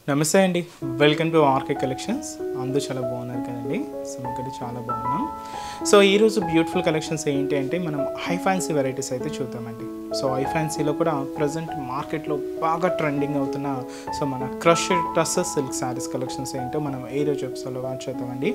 నమస్తే అండి welcome to RK collections అందరూ చాలా బాగున్నారు కదండి సో ఇక్కడ చాలా బాగున్నాం సో ఈరోజు బ్యూటిఫుల్ కలెక్షన్స్ ఏంటి అంటే మనం హై ఫ్యాన్సీ వెరైటీస్ అయితే చూద్దామండి సో హై ఫ్యాన్సీలో కూడా ప్రజెంట్ మార్కెట్లో బాగా ట్రెండింగ్ అవుతున్న సో మన క్రష్ టస్సెస్ సిల్క్ శారీస్ కలెక్షన్స్ ఏంటో మనం ఈ రోజు ఎపిసోడ్లో వాచ్ చేద్దామండి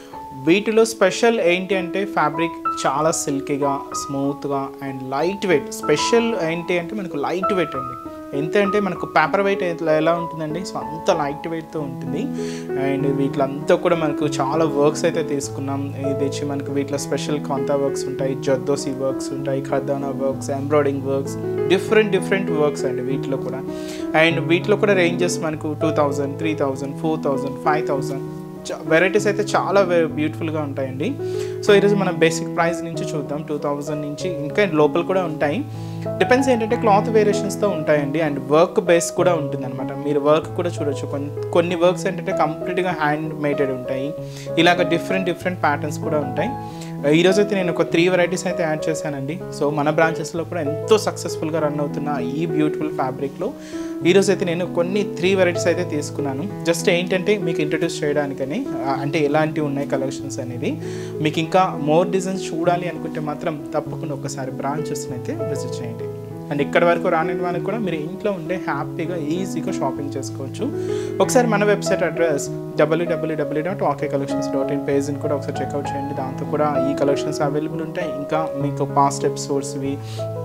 వీటిలో స్పెషల్ ఏంటి అంటే ఫ్యాబ్రిక్ చాలా సిల్కీగా స్మూత్గా అండ్ లైట్ వెయిట్ స్పెషల్ ఏంటి అంటే మనకు లైట్ వెయిట్ అండి ఎంత అంటే మనకు పేపర్ వెయిట్ ఎట్లా ఎలా ఉంటుందండి సో అంత లైట్ వెయిట్తో ఉంటుంది అండ్ వీటిలంతా కూడా మనకు చాలా వర్క్స్ అయితే తీసుకున్నాం ఇది వచ్చి మనకు వీటిలో స్పెషల్ కాంతా వర్క్స్ ఉంటాయి జర్దోసి వర్క్స్ ఉంటాయి ఖర్దానా works embroidering works different different works అండి వీటిలో కూడా అండ్ వీటిలో కూడా రేంజెస్ మనకు two thousand three thousand four thousand five thousand varieties అయితే చాలా బ్యూటిఫుల్గా ఉంటాయండి సో ఈరోజు మనం బేసిక్ ప్రైస్ నుంచి చూద్దాం టూ థౌజండ్ నుంచి ఇంకా లోపల కూడా ఉంటాయి డిపెండ్స్ ఏంటంటే క్లాత్ వేరియేషన్స్తో ఉంటాయండి అండ్ వర్క్ బేస్ కూడా ఉంటుందన్నమాట మీరు వర్క్ కూడా చూడొచ్చు కొన్ని కొన్ని వర్క్స్ ఏంటంటే కంప్లీట్గా హ్యాండ్ మేడెడ్ ఉంటాయి ఇలాగ డిఫరెంట్ డిఫరెంట్ ప్యాటర్న్స్ కూడా ఉంటాయి ఈరోజు అయితే నేను ఒక త్రీ వెరైటీస్ అయితే యాడ్ చేశానండి సో మన బ్రాంచెస్లో కూడా ఎంతో సక్సెస్ఫుల్గా రన్ అవుతున్న ఈ బ్యూటిఫుల్ ఫ్యాబ్రిక్లో ఈరోజు అయితే నేను కొన్ని త్రీ వెరైటీస్ అయితే తీసుకున్నాను జస్ట్ ఏంటంటే మీకు ఇంట్రడ్యూస్ చేయడానికని ఆ, అంటే ఎలాంటివి ఉన్నాయి కలెక్షన్స్ అనేది మీకు ఇంకా మోర్ డిజైన్స్ చూడాలి అనుకుంటే మాత్రం తప్పకుండా ఒకసారి బ్రాంచెస్ని అయితే విజిట్ చేయండి అండ్ ఇక్కడ వరకు రాని వాళ్ళకి కూడా మీరు ఇంట్లో ఉండే హ్యాపీగా ఈజీగా షాపింగ్ చేసుకోవచ్చు ఒకసారి మన వెబ్సైట్ అడ్రస్ డబ్ల్యూడబ్ల్యూడబ్ల్యూ డాట్ ఆకే కలెక్షన్స్ డాట్ ఇన్ పేజ్ని కూడా ఒకసారి చెక్అవుట్ చేయండి దాంతో కూడా ఈ కలెక్షన్స్ అవైలబుల్ ఉంటాయి ఇంకా మీకు పాస్ట్ ఎపిసోడ్స్వి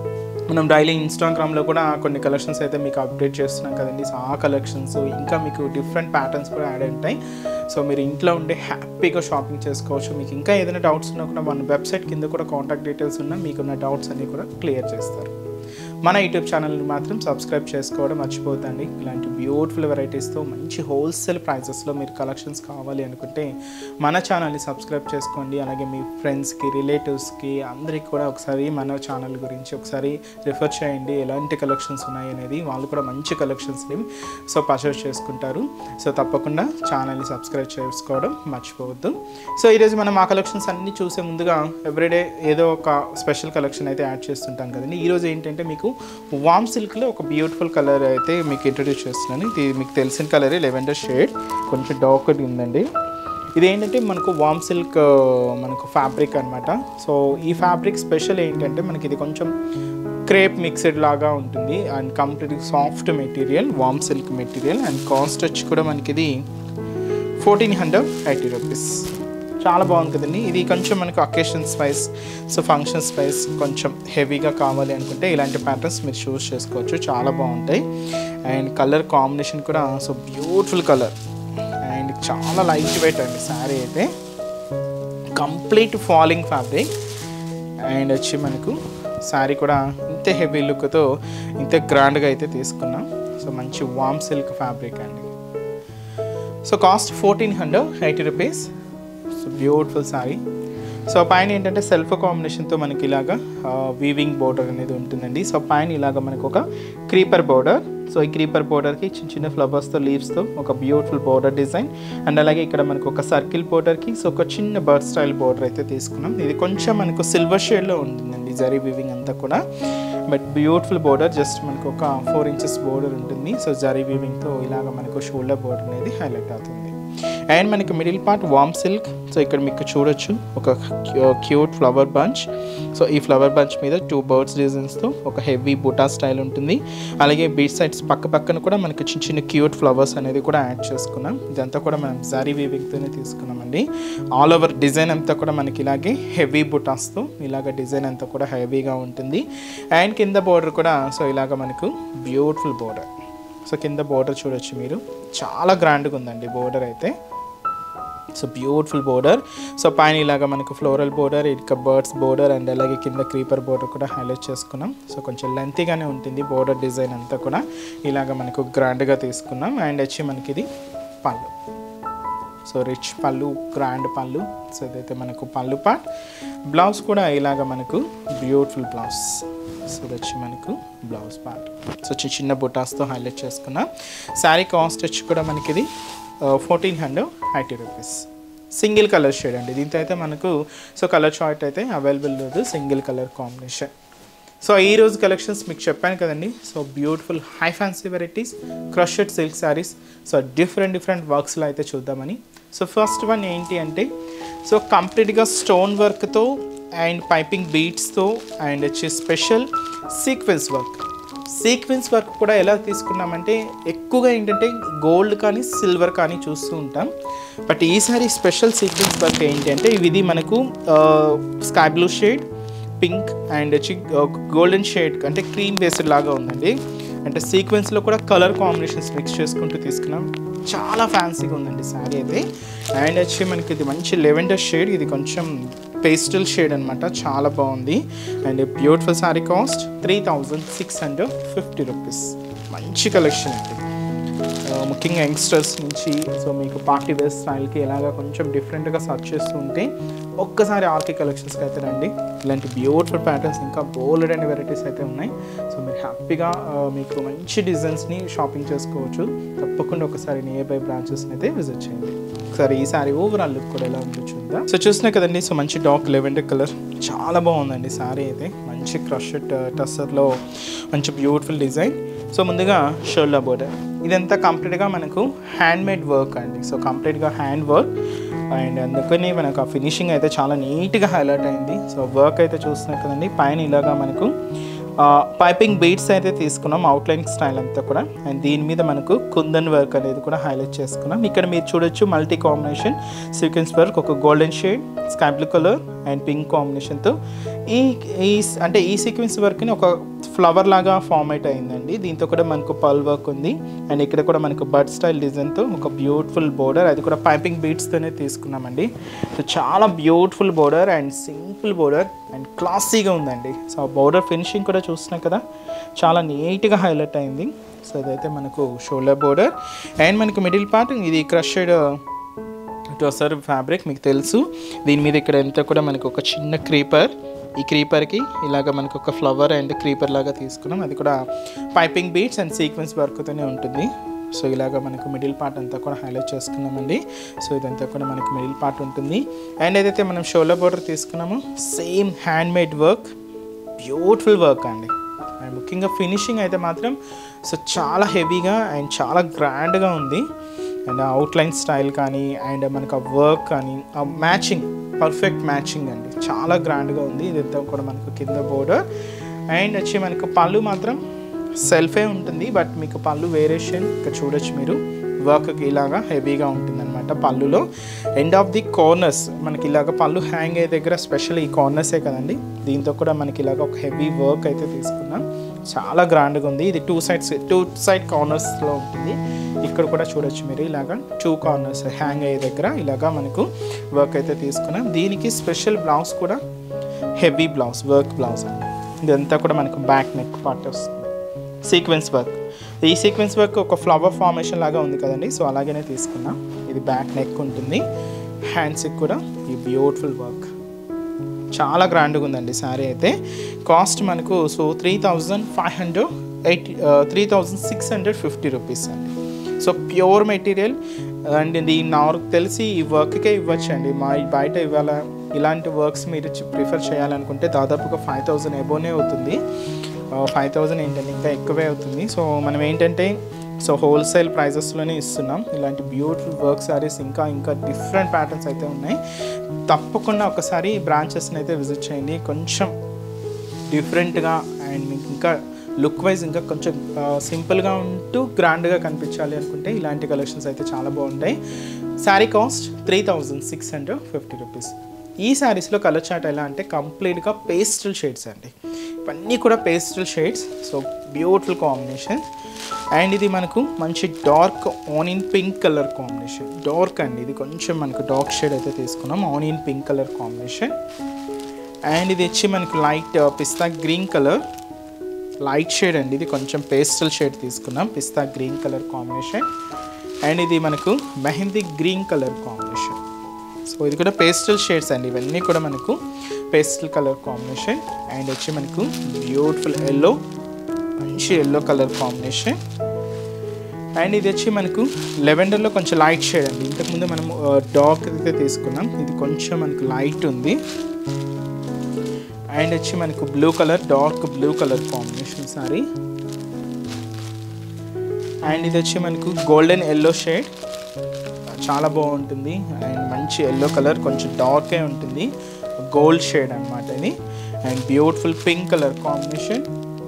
మనం డైలీ ఇన్స్టాగ్రామ్లో కూడా కొన్ని కలెక్షన్స్ అయితే మీకు అప్డేట్ చేస్తున్నాం కదండి సో ఆ కలెక్షన్స్ ఇంకా మీకు డిఫరెంట్ ప్యాటర్న్స్ కూడా యాడ్ ఉంటాయి సో మీరు ఇంట్లో ఉండే హ్యాపీగా షాపింగ్ చేసుకోవచ్చు మీకు ఇంకా ఏదైనా డౌట్స్ ఉన్నా కూడా మన వెబ్సైట్ కింద కూడా కాంటాక్ట్ డీటెయిల్స్ ఉన్నా మీకున్న డౌట్స్ అన్నీ కూడా క్లియర్ చేస్తారు మన యూట్యూబ్ ఛానల్ని మాత్రం సబ్స్క్రైబ్ చేసుకోవడం మర్చిపోతండి ఇలాంటి బ్యూటిఫుల్ వెరైటీస్తో మంచి హోల్సేల్ ప్రైజెస్లో మీరు కలెక్షన్స్ కావాలి అనుకుంటే మన ఛానల్ని సబ్స్క్రైబ్ చేసుకోండి అలాగే మీ ఫ్రెండ్స్కి రిలేటివ్స్కి అందరికి కూడా ఒకసారి మన ఛానల్ గురించి ఒకసారి రిఫర్ చేయండి ఎలాంటి కలెక్షన్స్ ఉన్నాయి అనేది వాళ్ళు కూడా మంచి కలెక్షన్స్ని సో పర్చేస్ చేసుకుంటారు సో తప్పకుండా ఛానల్ని సబ్స్క్రైబ్ చేసుకోవడం మర్చిపోవద్దు సో ఈరోజు మనం ఆ కలెక్షన్స్ అన్నీ చూసే ముందుగా ఎవ్రీడే ఏదో ఒక స్పెషల్ కలెక్షన్ అయితే యాడ్ చేస్తుంటాం కదండి ఈరోజు ఏంటంటే మీకు వామ్ సిల్క్లో ఒక బ్యూటిఫుల్ కలర్ అయితే మీకు ఇంట్రడ్యూస్ చేస్తున్నాను ఇది మీకు తెలిసిన కలరే లెవెండర్ షేడ్ కొంచెం డార్క్ ఉందండి ఇది ఏంటంటే మనకు వామ్ సిల్క్ మనకు ఫ్యాబ్రిక్ అనమాట సో ఈ ఫ్యాబ్రిక్ స్పెషల్ ఏంటంటే మనకి ఇది కొంచెం క్రేప్ మిక్స్డ్ లాగా ఉంటుంది అండ్ కంప్లీట్ సాఫ్ట్ మెటీరియల్ వామ్ సిల్క్ మెటీరియల్ అండ్ కాస్ట్ వచ్చి కూడా మనకి ఇది ఫోర్టీన్ హండ్రెడ్ ఎయిటీ రూపీస్ చాలా బాగుంది కదండి ఇది కొంచెం మనకు అకేషన్ స్పైస్ సో ఫంక్షన్ స్పైస్ కొంచెం హెవీగా కావాలి అనుకుంటే ఇలాంటి ప్యాటర్న్స్ మీరు చూస్ చేసుకోవచ్చు చాలా బాగుంటాయి అండ్ కలర్ కాంబినేషన్ కూడా సో బ్యూటిఫుల్ కలర్ అండ్ చాలా లైట్ వెయిట్ అండి శారీ అయితే కంప్లీట్ ఫాలింగ్ ఫ్యాబ్రిక్ అండ్ వచ్చి మనకు శారీ కూడా ఇంత హెవీ లుక్తో ఇంత గ్రాండ్గా అయితే తీసుకున్నాం సో మంచి వామ్ సిల్క్ ఫ్యాబ్రిక్ అండి so cost fourteen hundred eighty rupees so beautiful sari so పైన ఏంటంటే సెల్ఫ్ కాంబినేషన్తో మనకి ఇలాగా వీవింగ్ బోర్డర్ అనేది ఉంటుందండి సో పైన ఇలాగ మనకు ఒక క్రీపర్ బోర్డర్ సో ఈ క్రీపర్ బోర్డర్కి చిన్న చిన్న ఫ్లవర్స్తో లీవ్స్తో ఒక బ్యూటిఫుల్ బోర్డర్ డిజైన్ అండ్ అలాగే ఇక్కడ మనకు ఒక సర్కిల్ బోర్డర్కి సో ఒక చిన్న బర్డ్ స్టైల్ బోర్డర్ అయితే తీసుకున్నాం ఇది కొంచెం మనకు సిల్వర్ షేడ్లో ఉంటుందండి జరీ వీవింగ్ అంతా కూడా బట్ బ్యూటిఫుల్ బోర్డర్ జస్ట్ మనకు ఒక ఫోర్ ఇంచెస్ బోర్డర్ ఉంటుంది సో జరీ వీవింగ్తో ఇలాగ మనకు షోల్డర్ బోర్డర్ అనేది హైలైట్ అవుతుంది అండ్ మనకి మిడిల్ పార్ట్ వామ్ సిల్క్ సో ఇక్కడ మీకు చూడొచ్చు ఒక క్యూట్ ఫ్లవర్ బంచ్ సో ఈ ఫ్లవర్ బంచ్ మీద టూ బర్డ్స్ డిజైన్స్తో ఒక హెవీ బుటా స్టైల్ ఉంటుంది అలాగే బీట్ సైడ్స్ పక్క పక్కన కూడా మనకి చిన్న చిన్న క్యూట్ ఫ్లవర్స్ అనేది కూడా యాడ్ చేసుకున్నాం ఇదంతా కూడా మనం జారీ వీవింగ్తోనే తీసుకున్నామండి ఆల్ ఓవర్ డిజైన్ అంతా కూడా మనకి ఇలాగే హెవీ బుటాస్తో ఇలాగ డిజైన్ అంతా కూడా హెవీగా ఉంటుంది అండ్ కింద బోర్డర్ కూడా సో ఇలాగ మనకు బ్యూటిఫుల్ బోర్డర్ సో కింద బోర్డర్ చూడొచ్చు మీరు చాలా గ్రాండ్గా ఉందండి బోర్డర్ అయితే సో బ్యూటిఫుల్ బోర్డర్ సో పైన ఇలాగ మనకు ఫ్లోరల్ బోర్డర్ ఇక బర్డ్స్ బోర్డర్ అండ్ అలాగే కింద క్రీపర్ బోర్డర్ కూడా హైలైట్ చేసుకున్నాం సో కొంచెం లెంతీగానే ఉంటుంది బోర్డర్ డిజైన్ అంతా కూడా ఇలాగ మనకు గ్రాండ్గా తీసుకున్నాం అండ్ వచ్చి మనకి ఇది పళ్ళు సో రిచ్ పళ్ళు గ్రాండ్ పళ్ళు సో ఇదైతే మనకు పళ్ళు పార్ట్ బ్లౌజ్ కూడా ఇలాగ మనకు బ్యూటిఫుల్ బ్లౌజ్ సో ఇది వచ్చి మనకు బ్లౌజ్ పార్ట్ సో చిన్న చిన్న బుటాస్తో హైలైట్ చేసుకున్నాం శారీ కాస్ట్ వచ్చి కూడా మనకి ఇది fourteen hundred eighty rupees single colour shade అండి దీంతో అయితే మనకు సో కలర్ చార్ట్ అయితే అవైలబుల్ లేదు సింగిల్ కలర్ కాంబినేషన్ సో ఈ రోజు కలెక్షన్స్ మీకు చెప్పాను కదండి so beautiful high fancy varieties crushed silk saris so different different వర్క్స్లో అయితే చూద్దామని సో ఫస్ట్ వన్ ఏంటి అంటే సో కంప్లీట్గా స్టోన్ వర్క్తో అండ్ పైపింగ్ బీట్స్తో అండ్ వచ్చి special sequence work sequence work కూడా ఎలా తీసుకున్నామంటే ఎక్కువగా ఏంటంటే గోల్డ్ కానీ సిల్వర్ కానీ చూస్తూ ఉంటాం బట్ ఈసారి స్పెషల్ సీక్వెన్స్ వర్క్ ఏంటి అంటే ఇది మనకు sky blue shade pink and వచ్చి గోల్డెన్ షేడ్ అంటే క్రీమ్ బేస్డ్ లాగా ఉందండి అంటే సీక్వెన్స్లో కూడా కలర్ కాంబినేషన్స్ మిక్స్ చేసుకుంటూ తీసుకున్నాం చాలా ఫ్యాన్సీగా ఉందండి శారీ అయితే అండ్ వచ్చి మనకి ఇది మంచి లెవెండర్ షేడ్ ఇది కొంచెం పేస్టల్ షేడ్ అనమాట చాలా బాగుంది and beautiful sari cost three thousand six hundred fifty rupees మంచి కలెక్షన్ అండి ఆ, ముఖ్యంగా యంగ్స్టర్స్ నుంచి సో మీకు పార్టీ వేర్ స్టైల్కి ఎలాగా కొంచెం డిఫరెంట్గా సర్చ్ చేస్తూ ఉంటే ఒక్కసారి ఆర్కే కలెక్షన్స్కి అయితే రండి ఇలాంటి బ్యూటిఫుల్ ప్యాటర్న్స్ ఇంకా బోల్డ్ అండ్ వెరైటీస్ అయితే ఉన్నాయి సో మీరు హ్యాపీగా ఆ, మీకు మంచి డిజైన్స్ని షాపింగ్ చేసుకోవచ్చు తప్పకుండా ఒకసారి నియర్ బై బ్రాంచెస్ని అయితే విజిట్ చేయండి ఒకసారి ఈ సారీ ఓవరాల్ లుక్ కూడా ఎలా ఉందో చూద్దాం సో చూసినా కదండి సో మంచి డార్క్ లెవెండర్ కలర్ చాలా బాగుందండి సారీ అయితే మంచి క్రషెడ్ టస్సర్లో మంచి బ్యూటిఫుల్ డిజైన్ సో ముందుగా షోల్డర్ బోర్డర్ ఇదంతా కంప్లీట్గా మనకు హ్యాండ్ మేడ్ వర్క్ అండి సో కంప్లీట్గా హ్యాండ్ వర్క్ అండ్ అందుకని మనకు ఆ ఫినిషింగ్ అయితే చాలా నీట్గా హైలైట్ అయింది సో వర్క్ అయితే చూస్తున్నాం కదండి పైన ఇలాగా మనకు పైపింగ్ బీట్స్ అయితే తీసుకున్నాం అవుట్లైన్ స్టైల్ అంతా కూడా అండ్ దీని మీద మనకు కుందన్ వర్క్ అనేది కూడా హైలైట్ చేసుకున్నాం ఇక్కడ మీరు చూడొచ్చు మల్టీ కాంబినేషన్ సీక్వెన్స్ వర్క్ ఒక golden shade sky blue colour and pink కాంబినేషన్తో ఈ ఈ అంటే ఈ సీక్వెన్స్ వర్క్ని ఒక ఫ్లవర్ లాగా ఫార్మేట్ అయిందండి దీంతో కూడా మనకు పల్ వర్క్ ఉంది అండ్ ఇక్కడ కూడా మనకు బర్డ్ స్టైల్ డిజైన్తో ఒక బ్యూటిఫుల్ బోర్డర్ అది కూడా పైపింగ్ బీట్స్తోనే తీసుకున్నామండి సో చాలా beautiful border and simple border and క్లాసీగా ఉందండి సో ఆ బోర్డర్ ఫినిషింగ్ కూడా చూస్తున్నాం కదా చాలా నీట్గా హైలైట్ అయింది సో ఇదైతే మనకు షోల్డర్ బోర్డర్ అండ్ మనకి మిడిల్ పార్ట్ ఇది క్రషెడ్ టొసర్ ఫ్యాబ్రిక్ మీకు తెలుసు దీని మీద ఇక్కడ ఎంత కూడా మనకు ఒక చిన్న క్రీపర్ ఈ క్రీపర్కి ఇలాగ మనకు ఒక ఫ్లవర్ అండ్ క్రీపర్ లాగా తీసుకున్నాం అది కూడా పైపింగ్ బీట్స్ అండ్ సీక్వెన్స్ వర్క్తోనే ఉంటుంది సో ఇలాగ మనకు మిడిల్ పార్ట్ అంతా కూడా హైలైట్ చేసుకున్నామండి సో ఇదంతా కూడా మనకు మిడిల్ పార్ట్ ఉంటుంది అండ్ ఏదైతే మనం షోల్డర్ బోర్డర్ తీసుకున్నామో same hand made work beautiful work అండి అండ్ ముఖ్యంగా ఫినిషింగ్ అయితే మాత్రం సో చాలా హెవీగా అండ్ చాలా గ్రాండ్గా ఉంది అండ్ అవుట్లైన్ స్టైల్ కానీ అండ్ మనకు ఆ వర్క్ కానీ ఆ మ్యాచింగ్ పర్ఫెక్ట్ మ్యాచింగ్ అండి చాలా గ్రాండ్గా ఉంది ఇదంతా కూడా మనకు కింద బోర్డర్ అండ్ వచ్చి మనకు పళ్ళు మాత్రం సెల్ఫే ఉంటుంది బట్ మీకు పళ్ళు వేరియేషన్ ఇక్కడ చూడొచ్చు మీరు వర్క్కి ఇలాగా హెవీగా ఉంటుంది అనమాట పళ్ళులో ఎండ్ ఆఫ్ ది కార్నర్స్ మనకి ఇలాగ పళ్ళు హ్యాంగ్ అయ్యే దగ్గర స్పెషల్ ఈ కార్నర్సే కదండి దీంతో కూడా మనకి ఇలాగ ఒక హెవీ వర్క్ అయితే తీసుకున్నాం చాలా గ్రాండ్గా ఉంది ఇది టూ సైడ్స్ టూ సైడ్ కార్నర్స్లో ఉంటుంది ఇక్కడ కూడా చూడొచ్చు మీరు ఇలాగా టూ కార్నర్స్ హ్యాంగ్ అయ్యే దగ్గర ఇలాగా మనకు వర్క్ అయితే తీసుకున్నాం దీనికి స్పెషల్ బ్లౌజ్ కూడా హెవీ బ్లౌజ్ వర్క్ బ్లౌజ్ అండి ఇదంతా కూడా మనకు బ్యాక్ నెక్ పార్ట్ వస్తుంది సీక్వెన్స్ వర్క్ ఈ సీక్వెన్స్ వర్క్ ఒక ఫ్లవర్ ఫార్మేషన్ లాగా ఉంది కదండి సో అలాగనే తీసుకున్నా ఇది బ్యాక్ నెక్ ఉంటుంది హ్యాండ్స్కి కూడా ఈ బ్యూటిఫుల్ వర్క్ చాలా గ్రాండ్గా ఉందండి శారీ అయితే కాస్ట్ మనకు so three thousand five hundred eighty three thousand six hundred fifty rupees అండి సో ప్యూర్ మెటీరియల్ అండ్ ఇది నాకు తెలిసి ఈ వర్క్కే ఇవ్వచ్చండి మా బయట ఇవాళ ఇలాంటి వర్క్స్ మీరు ప్రిఫర్ చేయాలనుకుంటే దాదాపుగా ఫైవ్ థౌజండ్ ఎబోనే అవుతుంది ఫైవ్ థౌజండ్ ఏంటంటే ఇంకా ఎక్కువే అవుతుంది సో మనం ఏంటంటే సో హోల్సేల్ ప్రైజెస్లోనే ఇస్తున్నాం ఇలాంటి బ్యూటిఫుల్ వర్క్ సారీస్ ఇంకా ఇంకా డిఫరెంట్ ప్యాటర్న్స్ అయితే ఉన్నాయి తప్పకుండా ఒకసారి బ్రాంచెస్ని అయితే విజిట్ చేయండి కొంచెం డిఫరెంట్గా అండ్ మీకు ఇంకా లుక్ వైజ్ ఇంకా కొంచెం సింపుల్గా ఉంటూ గ్రాండ్గా కనిపించాలి అనుకుంటే ఇలాంటి కలెక్షన్స్ అయితే చాలా బాగుంటాయి sari cost three thousand six hundred fifty rupees ఈ శారీస్లో కలర్ చార్ట్ ఎలా అంటే కంప్లీట్గా పేస్టల్ షేడ్స్ అండి ఇవన్నీ కూడా pastel shades so beautiful combination and ఇది మనకు మంచి dark onion pink colour combination dark అండి ఇది కొంచెం మనకు డార్క్ షేడ్ అయితే తీసుకున్నాం onion pink colour combination and ఇది వచ్చి మనకు light pista green colour light shade అండి ఇది కొంచెం పేస్టల్ షేడ్ తీసుకున్నాం pista green colour combination and ఇది మనకు mehndi green colour combination so ఇది కూడా పేస్టల్ షేడ్స్ అండి ఇవన్నీ కూడా మనకు పేస్టల్ కలర్ కాంబినేషన్ అండ్ వచ్చి మనకు బ్యూటిఫుల్ ఎల్లో మంచి ఎల్లో కలర్ కాంబినేషన్ అండ్ ఇది వచ్చి మనకు లెవెండర్లో కొంచెం లైట్ షేడ్ అండి ఇంతకుముందు మనం డార్క్ అయితే తీసుకున్నాం ఇది కొంచెం మనకు లైట్ ఉంది అండ్ వచ్చి మనకు blue colour dark blue colour combination sari and ఇది వచ్చి మనకు గోల్డెన్ ఎల్లో షేడ్ చాలా బాగుంటుంది అండ్ మంచి ఎల్లో కలర్ కొంచెం డార్కే ఉంటుంది గోల్డ్ షేడ్ అనమాట ఇది and beautiful pink colour combination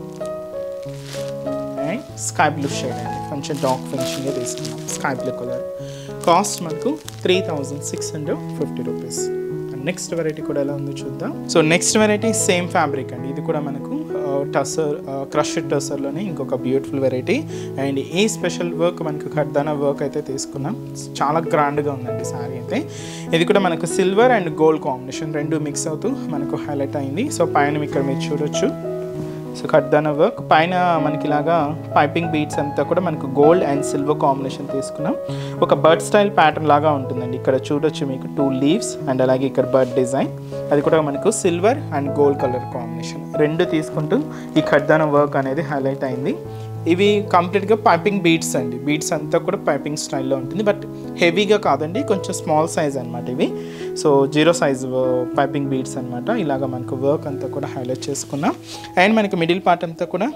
and sky blue shade అండి కొంచెం డార్క్ ఫినిషింగ్గా తీసుకున్నాం స్కై బ్లూ కలర్ కాస్ట్ మనకు three thousand six hundred fifty rupees next variety కూడా ఎలా ఉందో చూద్దాం so next variety same fabric అండి ఇది కూడా మనకు టసర్ క్రష్డ్ టసర్లోనే ఇంకొక బ్యూటిఫుల్ వెరైటీ అండ్ ఈ స్పెషల్ వర్క్ మనకు ఖర్దానా వర్క్ అయితే తీసుకున్నాం చాలా గ్రాండ్గా ఉందండి సారీ అయితే ఇది కూడా మనకు సిల్వర్ అండ్ గోల్డ్ కాంబినేషన్ రెండు మిక్స్ అవుతూ మనకు హైలైట్ అయింది సో పైన ఇక్కడ మీరు చూడొచ్చు సో ఖర్దానా వర్క్ పైన మనకి ఇలాగా పైపింగ్ బీట్స్ అంతా కూడా మనకు గోల్డ్ అండ్ సిల్వర్ కాంబినేషన్ తీసుకున్నాం ఒక బర్డ్ స్టైల్ ప్యాటర్న్ లాగా ఉంటుందండి ఇక్కడ చూడొచ్చు మీకు టూ లీవ్స్ అండ్ అలాగే ఇక్కడ బర్డ్ డిజైన్ అది కూడా మనకు silver and gold colour combination రెండు తీసుకుంటూ ఈ ఖర్దానా వర్క్ అనేది హైలైట్ అయింది ఇవి కంప్లీట్గా పైపింగ్ బీట్స్ అండి బీట్స్ అంతా కూడా పైపింగ్ స్టైల్లో ఉంటుంది బట్ హెవీగా కాదండి కొంచెం స్మాల్ సైజ్ అనమాట ఇవి so zero size piping beads అనమాట ఇలాగ మనకు వర్క్ అంతా కూడా హైలైట్ చేసుకున్నాం అండ్ మనకి మిడిల్ పార్ట్ అంతా కూడా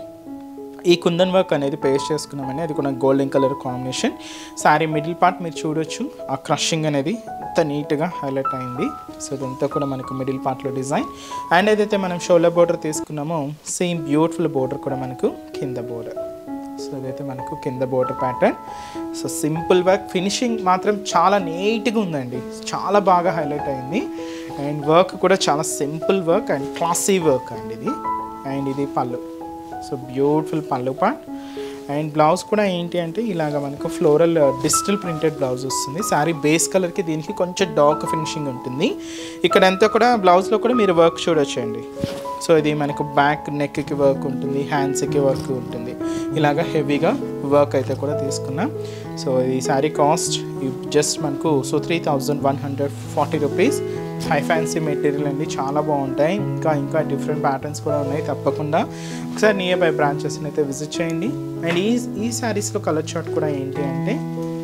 ఈ కుందన్ వర్క్ అనేది పేస్ట్ చేసుకున్నామని అది కూడా golden colour combination sari middle part మీరు చూడొచ్చు ఆ క్రషింగ్ అనేది ఎంత నీట్గా హైలైట్ అయింది సో ఇదంతా కూడా మనకు మిడిల్ పార్ట్లో డిజైన్ అండ్ ఏదైతే మనం షోలర్ బోర్డర్ తీసుకున్నామో సేమ్ బ్యూటిఫుల్ బోర్డర్ కూడా మనకు కింద బోర్డర్ సో ఇదైతే మనకు కింద border pattern so simple work finishing మాత్రం చాలా నీట్గా ఉందండి చాలా బాగా హైలైట్ అయింది అండ్ వర్క్ కూడా చాలా simple work and classy work అండి ఇది అండ్ ఇది పళ్ళు so beautiful pallu part and blouse కూడా ఏంటి అంటే ఇలాగ మనకు ఫ్లోరల్ డిజిటల్ ప్రింటెడ్ బ్లౌజ్ వస్తుంది శారీ బేస్ కలర్కి దీనికి కొంచెం డార్క్ ఫినిషింగ్ ఉంటుంది ఇక్కడ అంతా కూడా బ్లౌజ్లో కూడా మీరు వర్క్ చూడొచ్చండి సో ఇది మనకు బ్యాక్ నెక్కి వర్క్ ఉంటుంది హ్యాండ్స్కి వర్క్ ఉంటుంది ఇలాగ హెవీగా వర్క్ అయితే కూడా తీసుకున్నాం సో ఈ శారీ కాస్ట్ జస్ట్ మనకు so three thousand one hundred forty rupees high fancy material అండి చాలా బాగుంటాయి ఇంకా ఇంకా డిఫరెంట్ ప్యాటర్న్స్ కూడా ఉన్నాయి తప్పకుండా ఒకసారి నియర్ బై బ్రాంచెస్ని అయితే విజిట్ చేయండి అండ్ ఈ ఈ శారీస్లో కలర్ చార్ట్ కూడా ఏంటి అంటే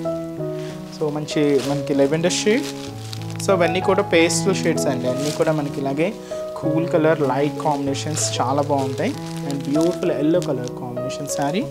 సో మంచి మనకి లెవెండర్ షేడ్ సో అవన్నీ కూడా పేస్టల్ షేడ్స్ అండి అన్నీ కూడా మనకి ఇలాగే కూల్ కలర్ లైట్ కాంబినేషన్స్ చాలా బాగుంటాయి and beautiful yellow colour combination sari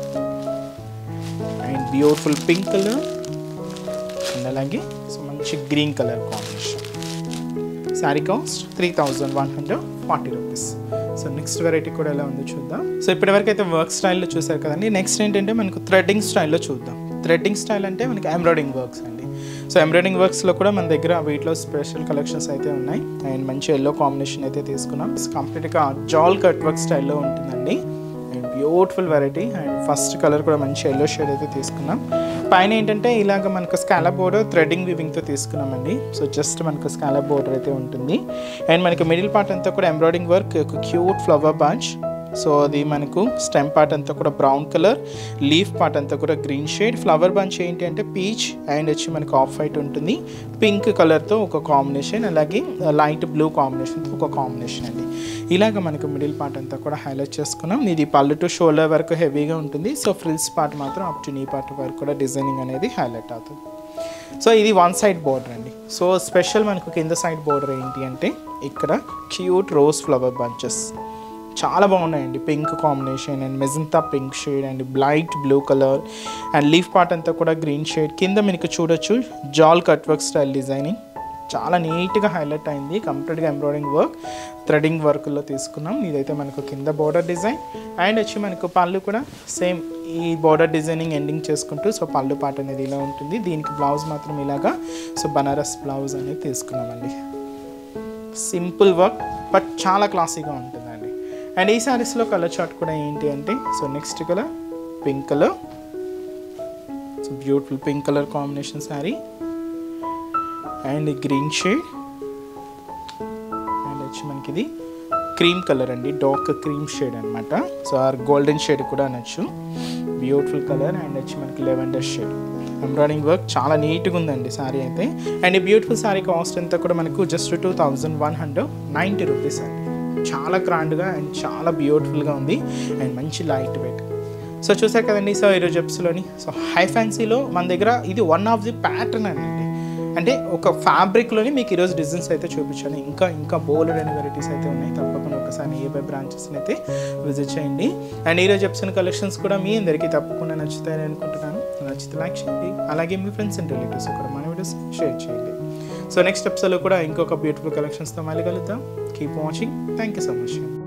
and beautiful pink colour and అలాగే సో మంచి green colour combination sari cost three thousand one hundred forty rupees so next variety కూడా ఎలా ఉందో చూద్దాం సో ఇప్పటివరకు అయితే వర్క్ స్టైల్లో చూసారు కదండి నెక్స్ట్ ఏంటంటే మనకు థ్రెడ్డింగ్ స్టైల్లో చూద్దాం థ్రెడ్డింగ్ స్టైల్ అంటే మనకి ఎంబ్రాయిడింగ్ వర్క్స్ అండి సో ఎంబ్రాయిడింగ్ వర్క్స్లో కూడా మన దగ్గర వీటిలో స్పెషల్ కలెక్షన్స్ అయితే ఉన్నాయి అండ్ మంచి ఎల్లో కాంబినేషన్ అయితే తీసుకున్నాం కంప్లీట్గా జాల్ కట్ వర్క్ స్టైల్లో ఉంటుందండి and beautiful variety and first colour కూడా మంచి ఎల్లో షేడ్ అయితే తీసుకున్నాం పైన ఏంటంటే ఇలాగ మనకు స్కాలప్ బోర్డర్ థ్రెడ్డింగ్ వివింగ్తో తీసుకున్నామండి సో జస్ట్ మనకు స్కాలప్ బోర్డర్ అయితే ఉంటుంది అండ్ మనకి మిడిల్ పార్ట్ అంతా కూడా ఎంబ్రాయిడింగ్ వర్క్ ఒక క్యూట్ ఫ్లవర్ బంచ్ సో అది మనకు స్టెమ్ పార్ట్ అంతా కూడా బ్రౌన్ కలర్ లీఫ్ పార్ట్ అంతా కూడా గ్రీన్ షేడ్ ఫ్లవర్ బంచ్ ఏంటి అంటే పీచ్ అండ్ వచ్చి మనకు ఆఫ్ వైట్ ఉంటుంది పింక్ కలర్తో ఒక కాంబినేషన్ అలాగే లైట్ బ్లూ కాంబినేషన్తో ఒక కాంబినేషన్ అండి ఇలాగ మనకు మిడిల్ పార్ట్ అంతా కూడా హైలైట్ చేసుకున్నాం ఇది పళ్ళు టు షోల్డర్ వరకు హెవీగా ఉంటుంది సో ఫ్రిల్స్ పార్ట్ మాత్రం అప్ టు నీ పార్ట్ వరకు కూడా డిజైనింగ్ అనేది హైలైట్ అవుతుంది సో ఇది వన్ సైడ్ బోర్డర్ అండి సో స్పెషల్ మనకు కింద సైడ్ బోర్డర్ ఏంటి అంటే ఇక్కడ క్యూట్ రోజ్ ఫ్లవర్ బంచెస్ చాలా బాగున్నాయండి pink combination and magenta pink shade and bright blue colour and leaf part అంతా కూడా గ్రీన్ షేడ్ కింద మీకు చూడొచ్చు జాల్ కట్ వర్క్ స్టైల్ డిజైనింగ్ చాలా నీట్గా హైలైట్ అయింది కంప్లీట్గా ఎంబ్రాయిడింగ్ వర్క్ థ్రెడింగ్ వర్క్లో తీసుకున్నాం ఇదైతే మనకు కింద బోర్డర్ డిజైన్ అండ్ వచ్చి మనకు పళ్ళు కూడా సేమ్ ఈ బోర్డర్ డిజైనింగ్ ఎండింగ్ చేసుకుంటూ సో పళ్ళు పాట అనేది ఇలా ఉంటుంది దీనికి బ్లౌజ్ మాత్రం ఇలాగా సో బనారస్ బ్లౌజ్ అనేది తీసుకున్నామండి సింపుల్ వర్క్ బట్ చాలా క్లాసీగా ఉంటుందండి అండ్ ఈ శారీస్లో కలర్ చార్ట్ కూడా ఏంటి అంటే so next colour pink colour so beautiful pink colour combination sari and green shade and వచ్చి మనకి ఇది క్రీమ్ కలర్ అండి డార్క్ క్రీమ్ షేడ్ అనమాట సో ఆర్ గోల్డెన్ షేడ్ కూడా అనొచ్చు బ్యూటిఫుల్ కలర్ అండ్ వచ్చి మనకి లెవెండర్ షేడ్ ఎంబ్రాయిడింగ్ వర్క్ చాలా నీట్గా ఉందండి సారీ అయితే అండ్ ఈ బ్యూటిఫుల్ సారీ కాస్ట్ అంతా కూడా మనకు just two thousand one hundred ninety rupees అండి చాలా గ్రాండ్గా అండ్ చాలా బ్యూటిఫుల్గా ఉంది అండ్ మంచి లైట్ వెయిట్ సో చూసారు కదండి సో ఈరోజు ఎప్స్లోని సో హై ఫ్యాన్సీలో మన దగ్గర ఇది వన్ ఆఫ్ ది ప్యాటర్న్ అండి అంటే ఒక ఫ్యాబ్రిక్లోని మీకు ఈరోజు డిజైన్స్ అయితే చూపించాను ఇంకా ఇంకా బోల్డ్ అనే వెరైటీస్ అయితే ఉన్నాయి తప్పకుండా ఒక్కసారి నియర్ బ్రాంచెస్ని అయితే విజిట్ చేయండి అండ్ ఈరోజు ఎపిసోడ్ కలెక్షన్స్ కూడా మీ అందరికీ తప్పకుండా నచ్చుతాయని అనుకుంటున్నాను నచ్చితే లైక్ చేయండి అలాగే మీ ఫ్రెండ్స్ అండ్ రిలేటివ్స్ కూడా మన వీడియోస్ షేర్ చేయండి సో నెక్స్ట్ ఎపిసోడ్లో కూడా ఇంకొక బ్యూటిఫుల్ కలెక్షన్స్తో మళ్ళీ కలుద్దాం keep watching thank you so much